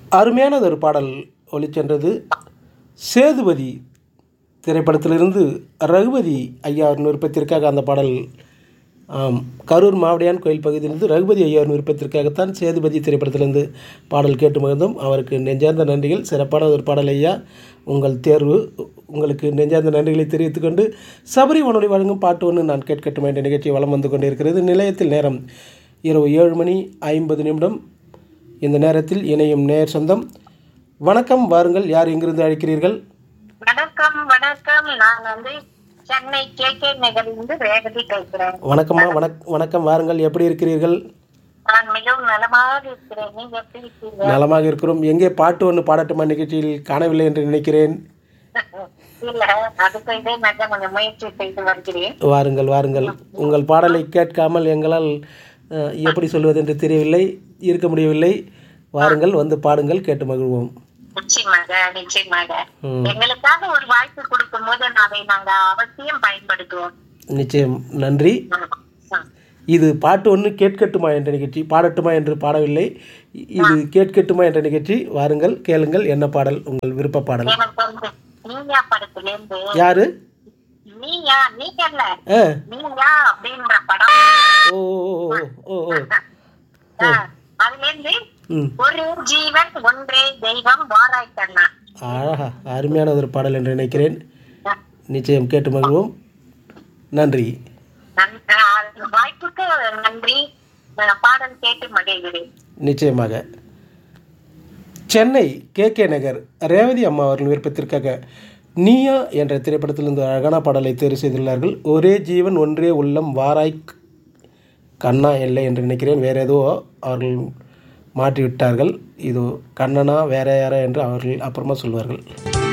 அருமையானது ஒரு பாடல் ஒளிச்சென்றது சேதுபதி திரைப்படத்திலிருந்து ரகுபதி ஐயாவின் விருப்பத்திற்காக அந்த பாடல் ஆம் கரூர் மாவடியான் கோயில் பகுதியிலிருந்து ரகுபதி ஐயாவின் விருப்பத்திற்காகத்தான் சேதுபதி திரைப்படத்திலிருந்து பாடல் கேட்டு மகிழ்ந்தோம் அவருக்கு நெஞ்சார்ந்த நன்றிகள் சிறப்பான ஒரு பாடல் ஐயா உங்கள் தேர்வு உங்களுக்கு நெஞ்சார்ந்த நன்றிகளை தெரிவித்துக்கொண்டு சபரி வானொலி வழங்கும் பாட்டு ஒன்று நான் கேட்கட்டும் என்ற நிகழ்ச்சி வலம் வந்து கொண்டிருக்கிறது நிலையத்தில் நேரம் இரவு ஏழு மணி ஐம்பது நிமிடம் இந்த நேரத்தில் இணையும் நேர் சொந்தம் வணக்கம் வாருங்கள் யார் எங்கிருந்து அழைக்கிறீர்கள் வணக்கம் வணக்கம் நான் வந்து சென்னை கே கே நகரிலிருந்து ரேவதி பேசுறேன் வணக்கம்மா வணக் வணக்கம் வாருங்கள் எப்படி இருக்கிறீர்கள் நான் மிகவும் நலமாக இருக்கிறேன் நீங்க எப்படி இருக்கீங்க நலமாக இருக்கிறோம் எங்கே பாட்டு ஒன்று பாடட்டுமா நிகழ்ச்சியில் காணவில்லை என்று நினைக்கிறேன் இல்ல அதுக்கு இதே மாதிரி கொஞ்சம் முயற்சி செய்து வருகிறேன் வாருங்கள் வாருங்கள் உங்கள் பாடலை கேட்காமல் எங்களால் அஹ், எப்படி சொல்வது என்று தெரியவில்லை இருக்க முடியவில்லை வாருங்கள் வந்து பாடுங்கள் கேட்டு மகிழ்வோம் நிச்சயமாக நிச்சயமாக ம். எங்களுக்காக ஒரு வாய்ப்பு கொடுக்கும் போது அதை நாங்க அவசியம் பயன்படுத்துவோம் நிச்சயம் நன்றி ம். ம். இது பாட்டு ஒன்று கேட்கட்டுமா என்ற நிகழ்ச்சி பாடட்டுமா என்று பாடவில்லை இது கேட்கட்டுமா என்ற நிகழ்ச்சி வாருங்கள் கேளுங்கள் என்ன பாடல் உங்கள் விருப்ப பாடல் எனக்கு வந்து நீயா படத்திலிருந்து யாரு நீயா நீங்க இல்ல ஆ நீயா அப்படின்ற படம் ஓ ஓ, ஓ ஓ ஓ ஆ, அதுல இருந்து ம் ஒரு ஜீவன் ஒன்றே தெய்வம் வாராய் கண்ணா ஆஹா அருமையான ஒரு பாடல் என்று நினைக்கிறேன் நிச்சயம் கேட்டு மகிழ்வோம் நன்றி நன்- ஆ, வாய்ப்புக்கு நன்றி நான் பாடல் கேட்டு மகிழ்கிறேன் நிச்சயமாக சென்னை கே கே நகர் ரேவதி அம்மா அவர்கள் விருப்பத்திற்காக நீயா என்ற திரைப்படத்திலிருந்து அழகான பாடலை தேர்வு செய்துள்ளார்கள் ஒரே ஜீவன் ஒன்றே உள்ளம் வாராய் கண்ணா இல்லை என்று நினைக்கிறேன் வேறு ஏதோ அவர்கள் மாற்றிவிட்டார்கள் இது கண்ணனா வேற யாரா என்று அவர்கள் அப்புறமா சொல்வார்கள்